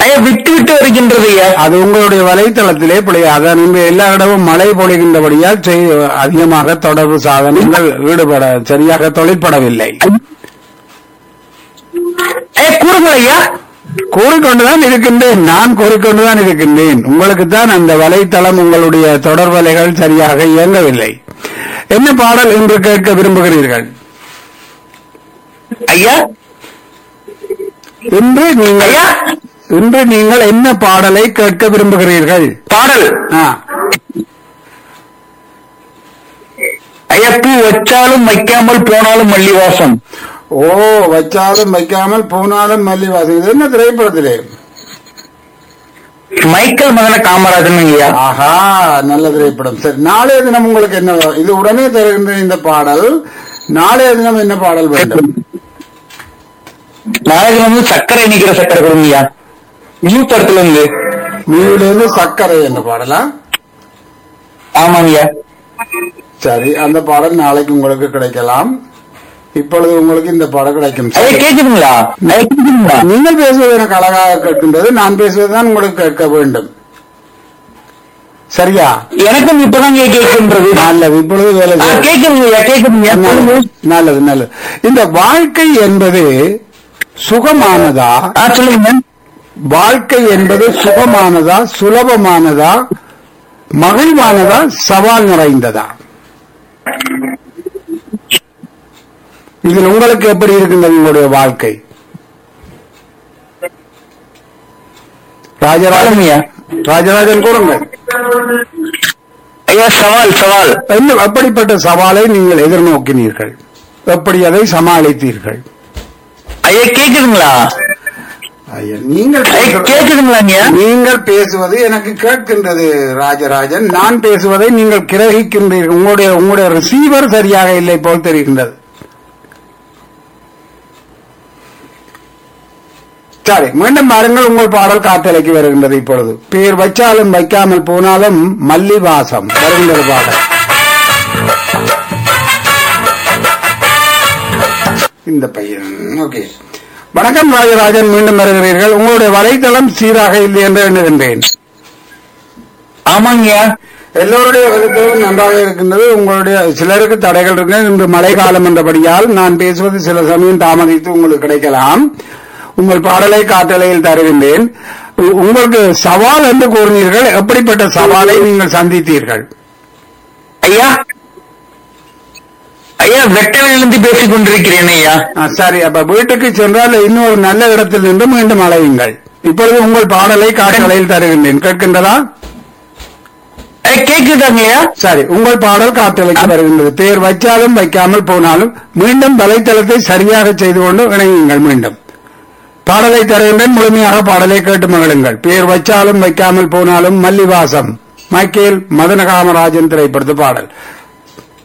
ஐயா விட்டு விட்டு வருகின்றது ஐயா அது உங்களுடைய வலைத்தளத்திலே பிழை அதான் இன்று எல்லா இடமும் மழை பொழிகின்றபடியால் செய்- அதிகமாக தொடர்பு சாதனங்கள் ஈடுபட சரியாக தொழிற்படவில்லை ஐயா கூறுங்கள் ஐயா கூறிக்கொண்டுதான் இருக்கின்றேன் நான் கூறிக்கொண்டுதான் இருக்கின்றேன் உங்களுக்கு தான் அந்த வலைத்தளம் உங்களுடைய தொடர் வலைகள் சரியாக இயங்கவில்லை என்ன பாடல் என்று கேட்க விரும்புகிறீர்கள் ஐயா இன்று நீங்கள் ஐயா இன்று நீங்கள் என்ன பாடலை கேட்க விரும்புகிறீர்கள் பாடல் ஆ, ஐயா பூ வச்சாலும் வைக்காமல் போனாலும் மல்லிவாசம் ஓ வச்சாலும் வைக்காமல் போனாலும் மல்லிவாசம் இது என்ன திரைப்படத்திலே மைக்கேல் மகன காமராஜன் ஐயா ஆஹா நல்ல திரைப்படம் சரி நாளைய தினம் உங்களுக்கு என்ன இது உடனே தருகின்ற இந்த பாடல் நாளைய தினம் என்ன பாடல் வேண்டும் நாளைக்கு வந்து சர்க்கரை நிக்கிற சர்க்கரை கொடுங்க ஐயா நியூ படத்துல இருந்து நீவிலிருந்து சர்க்கரை என்ற பாடலா ஆமாங்க ஐயா சரி அந்த பாடல் நாளைக்கு உங்களுக்கு கிடைக்கலாம் இப்பொழுது உங்களுக்கு இந்த பாடம் கிடைக்கும் ஐயா சரி. கேக்குதுங்களா ஐயா கேக்குதுங்களா நீங்கள் பேசுவது எனக்கு அழகாக கேட்கின்றது நான் பேசுவதுதான் உங்களுக்கு கேட்க வேண்டும் சரியா எனக்கும் இப்பதான் ஐயா கேட்கின்றது நல்லது இப்பொழுது வேலை ஆ, செய்ய- கேக்குதுங்க ஐயா கேக்குதுங்க ஐயா சொல்லுங்க. நல்லது நல்லது இந்த வாழ்க்கை என்பது சுகமானதா ஆ சொல்லுங்க வாழ்க்கை என்பது சுகமானதா சுலபமானதா மகிழ்வானதா சவால் நிறைந்ததா இதில் உங்களுக்கு எப்படி இருக்கின்றது உங்களுடைய வாழ்க்கை ராஜராஜன் சொல்லுங்க ஐயா ராஜராஜன் கூறுங்கள் ஐயா சவால் சவால் என்ன அப்படிப்பட்ட சவாலை நீங்கள் எதிர்நோக்கினீர்கள் எப்படி அதை சமாளித்தீர்கள் ஐயா கேக்குதுங்களா ஐயா, நீங்கள் ஐயா பேசுவது- கேக்குதுங்களா ஐயா நீங்கள் பேசுவது எனக்கு கேட்கின்றது ராஜராஜன் நான் பேசுவதை நீங்கள் கிரகிக்கின்றீர்கள் உங்களுடைய உங்களுடைய ரிசீவர் சரியாக இல்லை போல் தெரிகின்றது சரி மீண்டும் பாருங்கள் உங்கள் பாடல் காத்தலைக்கு வருகின்றது இப்பொழுது பேர் வச்சாலும் வைக்காமல் போனாலும் மல்லிவாசம் வருகின்றது பாடல் இந்த பையன் ஓகே வணக்கம் ராஜராஜன் மீண்டும் வருகிறீர்கள் உங்களுடைய வலைத்தளம் சீராக இல்லை என்று எண்ணுகின்றேன் ஆமாங்க ஐயா எல்லோருடைய வலைத்தளம் நன்றாக இருக்கின்றது உங்களுடைய சிலருக்கு தடைகள் இருக்கு இன்று மழை காலம் என்றபடியால் நான் பேசுவது சில சமயம் தாமதித்து உங்களுக்கு கிடைக்கலாம் உங்கள் பாடலை காட்டலையில் தருகின்றேன் உ- உங்களுக்கு சவால் என்று கூறினீர்கள் எப்படிப்பட்ட சவாலை நீங்கள் சந்தித்தீர்கள் ஐயா ஐயா வெட்டவிலிருந்து பேசிக் கொண்டிருக்கிறேன் ஐயா ஆ, சரி அப்ப வீட்டுக்கு சென்றால் இன்னும் ஒரு நல்ல இடத்தில் நின்று மீண்டும் அலையுங்கள் இப்பொழுது உங்கள் பாடலை காட்டலையில் தருகின்றேன் கேட்கின்றதா ஐயா கேக்குதாங்க ஐயா சரி உங்கள் பாடல் காத்தலைக்கு வருகின்றது பேர் வச்சாலும் வைக்காமல் போனாலும் மீண்டும் வலைத்தளத்தை சரியாக செய்து கொண்டு இணையுங்கள் மீண்டும் பாடலை தருகின்றேன் முழுமையாக பாடலை கேட்டு மகிழுங்கள் பேர் வச்சாலும் வைக்காமல் போனாலும் மல்லிவாசம் மைக்கேல் மதன காமராஜன் திரைப்படத்து பாடல்